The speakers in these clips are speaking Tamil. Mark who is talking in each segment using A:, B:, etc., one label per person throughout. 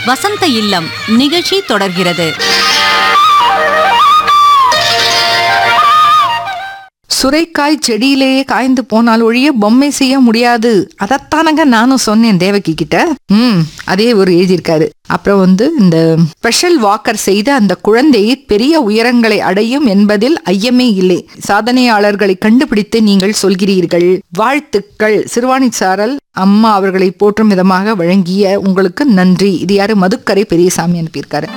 A: வசந்த இல்லம் நிகழ்ச்சி தொடர்கிறது
B: சுரைக்காய் செடியிலேயே காய்ந்து போனால் ஒழிய பொம்மை செய்ய முடியாது அதைத்தானங்க நானும் சொன்னேன் தேவகி கிட்ட ம் அதே ஒரு எழுதியிருக்காரு அப்புறம் வந்து இந்த ஸ்பெஷல் வாக்கர் செய்த அந்த குழந்தை பெரிய உயரங்களை அடையும் என்பதில் ஐயமே இல்லை சாதனையாளர்களை கண்டுபிடித்து நீங்கள் சொல்கிறீர்கள் வாழ்த்துக்கள் சிறுவாணி சாரல் அம்மா அவர்களை போற்றும் விதமாக வழங்கிய உங்களுக்கு நன்றி இது யாரு மதுக்கரை பெரியசாமி அனுப்பியிருக்காரு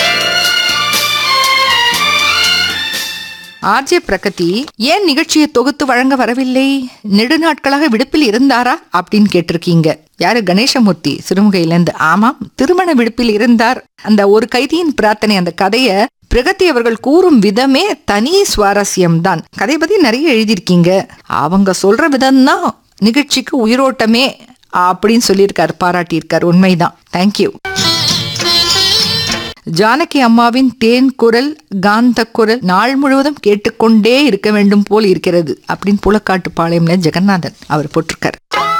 B: ஆர்ஜே பிரகதி ஏன் நிகழ்ச்சியை தொகுத்து வழங்க வரவில்லை நெடுநாட்களாக விடுப்பில் இருந்தாரா அப்படின்னு கேட்டிருக்கீங்க யாரு கணேசமூர்த்தி சிறுமுகையிலேருந்து ஆமாம் திருமண விடுப்பில் இருந்தார் அந்த ஒரு கைதியின் பிரார்த்தனை அந்த கதைய பிரகதி அவர்கள் கூறும் விதமே தனி சுவாரஸ்யம்தான் கதை பத்தி நிறைய எழுதியிருக்கீங்க அவங்க சொல்ற விதம்தான் நிகழ்ச்சிக்கு உயிரோட்டமே அப்படின்னு சொல்லியிருக்காரு பாராட்டியிருக்காரு உண்மைதான் தேங்க்யூ ஜானகி அம்மாவின் தேன் குரல் காந்த குரல் நாள் முழுவதும் கேட்டுக்கொண்டே இருக்க வேண்டும் போல் இருக்கிறது அப்படின்னு புலக்காட்டு பாளையம்ல ஜெகநாதன் அவர் போட்டிருக்காரு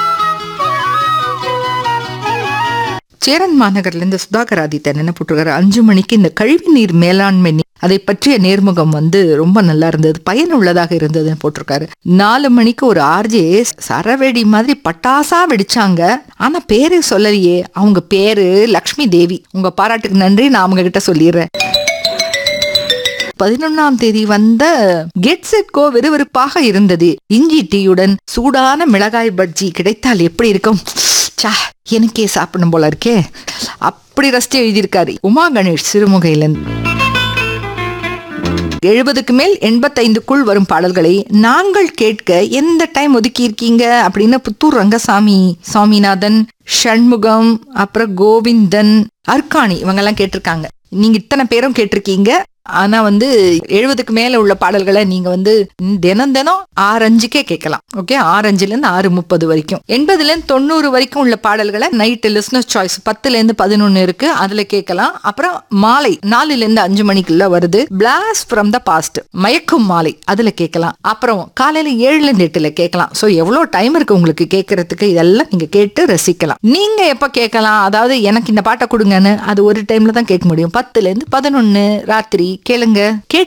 B: சேரன் மாநகர்ல இருந்து சுதாகர் ஆதித்தன் என்ன போட்டிருக்காரு அஞ்சு மணிக்கு இந்த கழிவு நீர் மேலாண்மை நீ- அதை பற்றிய நேர்முகம் வந்து ரொம்ப நல்லா இருந்தது பயனுள்ளதாக இருந்ததுன்னு போட்டிருக்காரு நாலு மணிக்கு ஒரு ஆர்ஜே சரவெடி மாதிரி பட்டாசா வெடிச்சாங்க ஆனா பேரு சொல்லலையே அவங்க பேரு லக்ஷ்மி தேவி உங்க பாராட்டுக்கு நன்றி நான் அவங்க கிட்ட சொல்லிடுறேன் பதினொன்னாம் தேதி வந்த கெட் செட் கோ விறுவிறுப்பாக இருந்தது இஞ்சி டீயுடன் சூடான மிளகாய் பஜ்ஜி கிடைத்தால் எப்படி இருக்கும் சா எனக்கே சாப்பிடணும் போல இருக்கே அப்படி ரசிச்சு எழுதியிருக்காரு உமா கணேஷ் சிறுமுகையிலிருந்து எழுபதுக்கு மேல் எண்பத்தைந்துக்குள் வரும் பாடல்களை நாங்கள் கேட்க எந்த டைம் ஒதுக்கி இருக்கீங்க அப்படின்னு புத்தூர் ரங்கசாமி சாமிநாதன் ஷண்முகம் அப்புறம் கோவிந்தன் அர்க்காணி இவங்கெல்லாம் கேட்டிருக்காங்க நீங்க இத்தனை பேரும் கேட்டிருக்கீங்க ஆனா வந்து எழுபதுக்கு மேல உள்ள பாடல்களை நீங்க வந்து தினம் தினம் ஆறு அஞ்சுக்கே கேட்கலாம் ஓகே ஆறு அஞ்சுல இருந்து ஆறு முப்பது வரைக்கும் எண்பதுல இருந்து தொண்ணூறு வரைக்கும் உள்ள பாடல்களை நைட்டு லிஸ்னஸ் சாய்ஸ் பத்துல இருந்து பதினொன்னு இருக்கு அதுல கேட்கலாம் அப்புறம் மாலை நாலுல இருந்து அஞ்சு மணிக்குள்ள வருது பிளாஸ் ஃப்ரம் த பாஸ்ட் மயக்கும் மாலை அதுல கேட்கலாம் அப்புறம் காலையில ஏழுல இருந்து எட்டுல கேட்கலாம் சோ எவ்வளவு டைம் இருக்கு உங்களுக்கு கேட்கறதுக்கு இதெல்லாம் நீங்க கேட்டு ரசிக்கலாம் நீங்க எப்ப கேட்கலாம் அதாவது எனக்கு இந்த பாட்டை கொடுங்கன்னு அது ஒரு டைம்ல தான் கேட்க முடியும் பத்துல இருந்து பதினொன்னு ராத்திரி கேளுங்க கேட்டு